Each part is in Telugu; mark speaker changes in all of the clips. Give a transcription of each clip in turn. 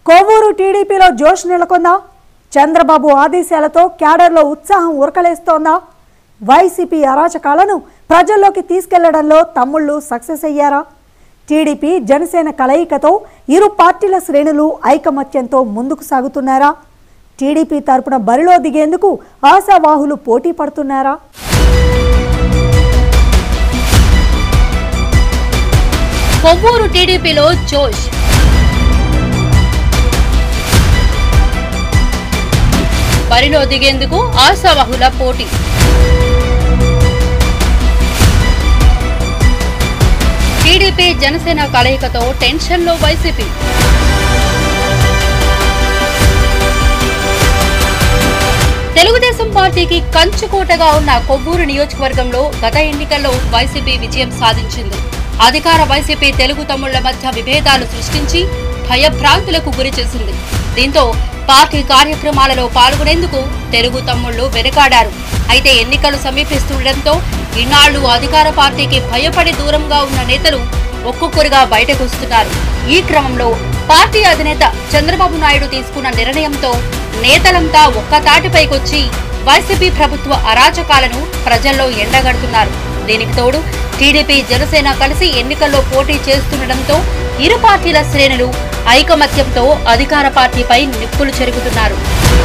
Speaker 1: కోవూరు టీడీపీలో జోష్ నెలకొందా చంద్రబాబు ఆదేశాలతో క్యాడర్లో ఉత్సాహం ఉరకలేస్తోందా వైసీపీ అరాచకాలను ప్రజల్లోకి తీసుకెళ్లడంలో తమ్ముళ్ళు సక్సెస్ అయ్యారా టీడీపీ జనసేన కలయికతో ఇరు పార్టీల శ్రేణులు ఐకమత్యంతో ముందుకు సాగుతున్నారా టీడీపీ తరపున బరిలో దిగేందుకు ఆశావాహులు పోటీ పడుతున్నారా
Speaker 2: కొవ్వూరు టీడీపీలో జోష్ బరిలో దిగేందుకు ఆశావహుల పోటీ టీడీపీ జనసేన కలయికతో టెన్షన్లో వైసీపీ తెలుగుదేశం పార్టీకి కంచుకోటగా ఉన్న కొవ్వూరు నియోజకవర్గంలో గత ఎన్నికల్లో వైసీపీ విజయం సాధించింది అధికార వైసీపీ తెలుగు తమ్ముళ్ల మధ్య విభేదాలు సృష్టించి భయభ్రాంతులకు గురి చేసింది దీంతో పార్టీ కార్యక్రమాలలో పాల్గొనేందుకు తెలుగు తమ్ముళ్లు వెనకాడారు అయితే ఎన్నికలు సమీపిస్తుండటంతో ఇన్నాళ్లు అధికార పార్టీకి భయపడి దూరంగా ఉన్న నేతలు ఒక్కొక్కరుగా బయటకు వస్తున్నారు ఈ క్రమంలో పార్టీ అధినేత చంద్రబాబు నాయుడు తీసుకున్న నిర్ణయంతో నేతలంతా ఒక్క తాటిపైకొచ్చి వైసీపీ ప్రభుత్వ అరాచకాలను ప్రజల్లో ఎండగడుతున్నారు దీనికి తోడు టీడీపీ జనసేన కలిసి ఎన్నికల్లో పోటీ చేస్తుండటంతో ఇరు పార్టీల శ్రేణులు ఐకమత్యంతో అధికార పార్టీపై నిప్పులు చెరుగుతున్నారు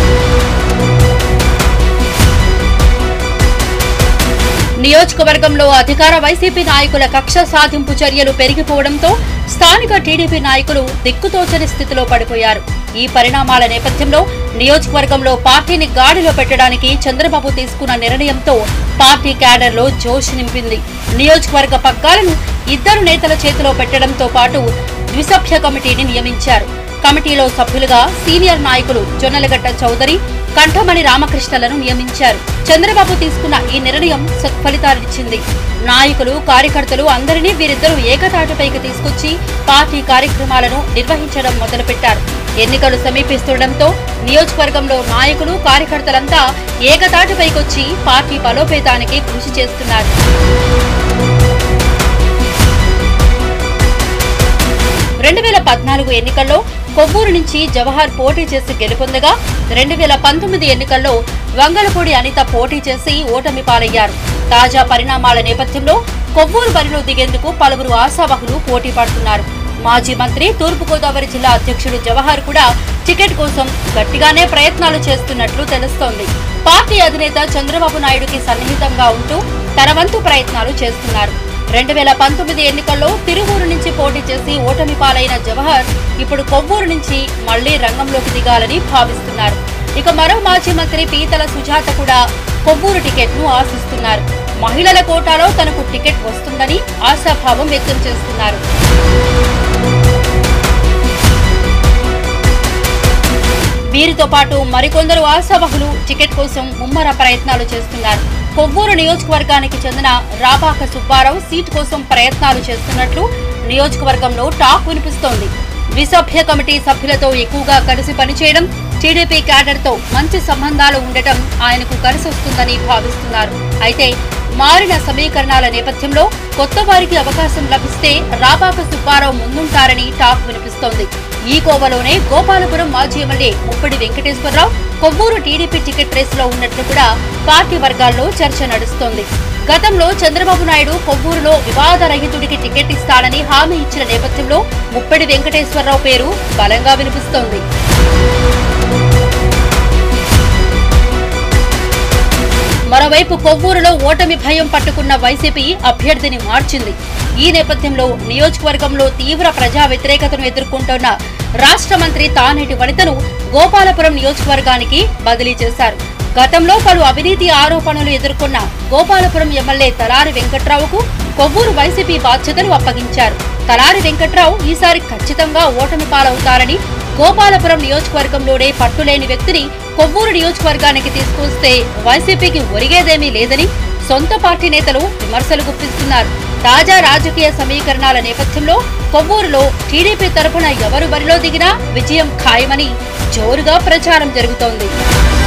Speaker 2: నియోజకవర్గంలో అధికార వైసీపీ నాయకుల కక్ష సాధింపు చర్యలు పెరిగిపోవడంతో స్థానిక టీడీపీ నాయకులు దిక్కుతోచని స్థితిలో పడిపోయారు ఈ పరిణామాల నేపథ్యంలో నియోజకవర్గంలో పార్టీని గాడిలో పెట్టడానికి చంద్రబాబు తీసుకున్న నిర్ణయంతో పార్టీ క్యాడర్లో జోష్ నింపింది నియోజకవర్గ పగ్గాలను ఇద్దరు నేతల చేతిలో పెట్టడంతో పాటు ద్విసభ్య కమిటీని నియమించారు కమిటీలో సభ్యులుగా సీనియర్ నాయకులు జొన్నలగడ్డ చౌదరి కంఠమణి రామకృష్ణలను నియమించారు చంద్రబాబు తీసుకున్న ఈ నిర్ణయం సత్ఫలితాలిచ్చింది నాయకులు కార్యకర్తలు అందరినీ వీరిద్దరూ ఏకతాటిపైకి తీసుకొచ్చి పార్టీ కార్యక్రమాలను నిర్వహించడం మొదలుపెట్టారు ఎన్నికలు సమీపిస్తుండటంతో నియోజకవర్గంలో నాయకులు కార్యకర్తలంతా ఏకతాటిపైకొచ్చి పార్టీ బలోపేతానికి కృషి చేస్తున్నారు రెండు వేల పద్నాలుగు ఎన్నికల్లో కొవ్వూరు నుంచి జవహర్ పోటీ చేసి గెలుపొందగా రెండు వేల పంతొమ్మిది ఎన్నికల్లో వంగలపూడి అనిత పోటీ చేసి ఓటమి పాలయ్యారు తాజా పరిణామాల నేపథ్యంలో కొవ్వూరు బరిలో దిగేందుకు పలువురు ఆశావహులు పోటీ పడుతున్నారు మాజీ మంత్రి తూర్పుగోదావరి జిల్లా అధ్యక్షుడు జవహర్ కూడా టికెట్ కోసం గట్టిగానే ప్రయత్నాలు చేస్తున్నట్లు తెలుస్తోంది పార్టీ అధినేత చంద్రబాబు నాయుడుకి సన్నిహితంగా ఉంటూ తన వంతు ప్రయత్నాలు చేస్తున్నారు రెండు వేల పంతొమ్మిది ఎన్నికల్లో తిరువూరు నుంచి పోటీ చేసి ఓటమి పాలైన జవహర్ ఇప్పుడు కొవ్వూరు నుంచి మళ్లీ రంగంలోకి దిగాలని భావిస్తున్నారు ఇక మరో మాజీ మంత్రి పీతల సుజాత కూడా కొవ్వూరు టికెట్ ను ఆశిస్తున్నారు మహిళల కోటాలో తనకు టికెట్ వస్తుందని ఆశాభావం వ్యక్తం చేస్తున్నారు వీరితో పాటు మరికొందరు ఆశావహులు టికెట్ కోసం ముమ్మర ప్రయత్నాలు చేస్తున్నారు కొవ్వూరు నియోజకవర్గానికి చెందిన రాపాక సుబ్బారావు సీట్ కోసం ప్రయత్నాలు చేస్తున్నట్లు నియోజకవర్గంలో టాక్ వినిపిస్తోంది ద్విసభ్య కమిటీ సభ్యులతో ఎక్కువగా కలిసి పనిచేయడం టీడీపీ క్యాడర్ తో మంచి సంబంధాలు ఉండటం ఆయనకు కలిసొస్తుందని భావిస్తున్నారు అయితే మారిన సమీకరణాల నేపథ్యంలో కొత్త వారికి అవకాశం లభిస్తే రాపాక సుబ్బారావు ముందుంటారని టాక్ వినిపిస్తోంది ఈ కోవలోనే గోపాలపురం మాజీ MLA Muppidi Venkateswara Rao Kovvur TDP ticket రేసులో ఉన్నట్లు కూడా పార్టీ వర్గాల్లో చర్చ నడుస్తోంది గతంలో చంద్రబాబు నాయుడు కొవ్వూరులో వివాదరహితుడికి టికెట్ ఇస్తానని హామీ ఇచ్చిన నేపథ్యంలో ముప్పటి వెంకటేశ్వరరావు పేరు బలంగా వినిపిస్తోంది మరోవైపు కొవ్వూరులో ఓటమి భయం పట్టుకున్న వైసీపీ అభ్యర్థిని మార్చింది ఈ నేపథ్యంలో నియోజకవర్గంలో తీవ్ర ప్రజా వ్యతిరేకతను ఎదుర్కొంటున్న రాష్ట్ర మంత్రి తానేటి వనితను గోపాలపురం నియోజకవర్గానికి బదిలీ చేశారు గతంలో పలు అవినీతి ఆరోపణలు ఎదుర్కొన్న గోపాలపురం ఎమ్మెల్యే తలారి వెంకట్రావుకు కొవ్వూరు వైసీపీ బాధ్యతలు అప్పగించారు తలారి వెంకట్రావు ఈసారి ఖచ్చితంగా ఓటమి పాలవుతారని గోపాలపురం నియోజకవర్గంలోనే పట్టులేని వ్యక్తిని కొవ్వూరు నియోజకవర్గానికి తీసుకొస్తే వైసీపీకి ఒరిగేదేమీ లేదని సొంత పార్టీ నేతలు విమర్శలు గుప్పిస్తున్నారు తాజా రాజకీయ సమీకరణాల నేపథ్యంలో కొవ్వూరులో టీడీపీ తరఫున ఎవరు బరిలో దిగినా విజయం ఖాయమని జోరుగా ప్రచారం జరుగుతోంది